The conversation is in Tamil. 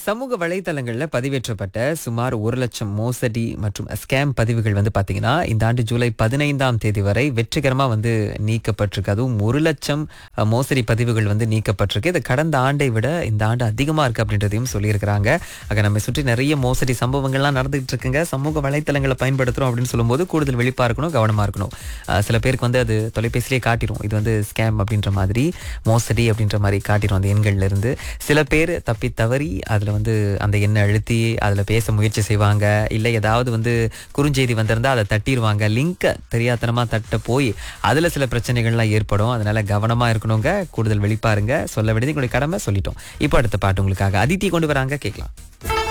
சமூக வலைத்தளங்கள்ல பதிவேற்றப்பட்ட சுமார் ஒரு லட்சம் மோசடி மற்றும் ஸ்கேம் பதிவுகள் வந்து பாத்தீங்கன்னா இந்த ஆண்டு ஜூலை பதினைந்தாம் தேதி வரை வெற்றிகரமா வந்து நீக்கப்பட்டிருக்கு அதுவும் ஒரு லட்சம் அஹ், மோசடி பதிவுகள் வந்து நீக்கப்பட்டிருக்கு இது கடந்த ஆண்டை விட இந்த ஆண்டு அதிகமா இருக்கு அப்படின்றதையும் சொல்லியிருக்கிறாங்க ஆக நம்ம சுற்றி நிறைய மோசடி சம்பவங்கள்லாம் நடந்துகிட்டு இருக்குங்க சமூக வலைத்தளங்களை பயன்படுத்துறோம் அப்படின்னு சொல்லும்போது கூடுதல் விழிப்பா இருக்கணும் கவனமா இருக்கணும் அஹ், சில பேருக்கு வந்து அது தொலைபேசியிலே காட்டிடும் இது வந்து ஸ்கேம் அப்படின்ற மாதிரி மோசடி அப்படின்ற மாதிரி காட்டிடும் அந்த எண்கள்ல இருந்து சில பேர் தப்பி தவறி அதுல வந்து அந்த எண்ணை அழுத்தி அதுல பேச முயற்சி செய்வாங்க இல்லை ஏதாவது வந்து குறுஞ்செய்தி வந்திருந்தா அதை தட்டிடுவாங்க லிங்கை தெரியாத்தனமா தட்ட போய் அதுல சில பிரச்சனைகள்லாம் ஏற்படும் அதனால கவனமா இருக்கணுங்க கூடுதல் வெளிப்பாருங்க சொல்ல வேண்டியது உங்களுடைய கடமை சொல்லிட்டோம் இப்போ அடுத்த பாட்டு உங்களுக்காக அதித்தி கொண்டு வராங்க கேட்கலாம்